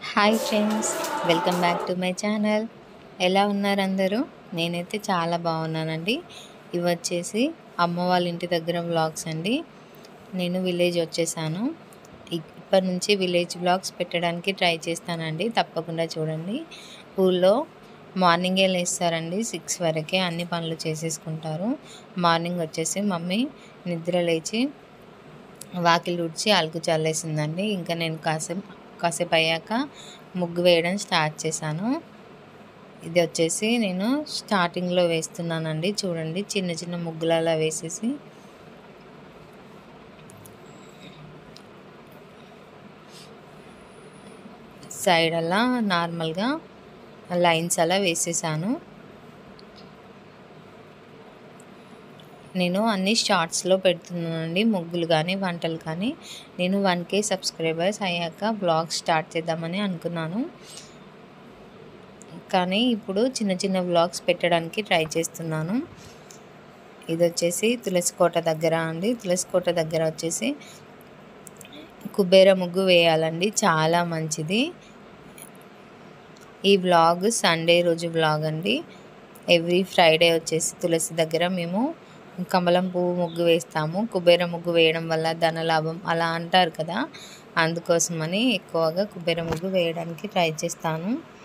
hi friends welcome back to my channel ఎలా ఉన్నారు అందరూ నేనైతే చాలా బాగున్నానండి ఇవి వచ్చేసి అమ్మ వాళ్ళ ఇంటి దగ్గర వ్లాగ్స్ అండి నేను విలేజ్ వచ్చేసాను ఇ- ఇప్పటి నుంచి విలేజ్ వ్లాగ్స్ పెట్టడానికి ట్రై చేస్తానండి తప్పకుండా చూడండి ఊళ్ళో మార్నింగే లేస్తారండి సిక్స్ వరకే అన్ని పనులు చేసేసుకుంటారు మార్నింగ్ వచ్చేసి మమ్మీ నిద్ర లేచి వాకిలి ఉడిచి అలుకు చల్లేసిందండి ఇంకా నేను కాసేపు కాసేపు అయ్యాక ముగ్గు వేయడం స్టార్ట్ చేశాను ఇది వచ్చేసి నేను స్టార్టింగ్లో వేస్తున్నానండి చూడండి చిన్న చిన్న ముగ్గులు అలా వేసేసి సైడ్ అలా నార్మల్గా లైన్స్ అలా వేసేసాను నేను అన్ని షార్ట్స్లో పెడుతున్నానండి ముగ్గులు కానీ వంటలు కానీ నేను వన్ కే సబ్స్క్రైబర్స్ అయ్యాక బ్లాగ్ స్టార్ట్ చేద్దామని అనుకున్నాను కానీ ఇప్పుడు చిన్న చిన్న వ్లాగ్స్ పెట్టడానికి ట్రై చేస్తున్నాను ఇది వచ్చేసి తులసికోట దగ్గర అండి తులసికోట దగ్గర వచ్చేసి కుబేర ముగ్గు వేయాలండి చాలా మంచిది ఈ వ్లాగ్ సండే రోజు వ్లాగ్ అండి ఎవ్రీ ఫ్రైడే వచ్చేసి తులసి దగ్గర మేము కమలం పువ్వు ముగ్గు వేస్తాము కుబేర ముగ్గు వేయడం వల్ల ధనలాభం అలా అంటారు కదా అందుకోసమని ఎక్కువగా కుబేర ముగ్గు వేయడానికి ట్రై చేస్తాను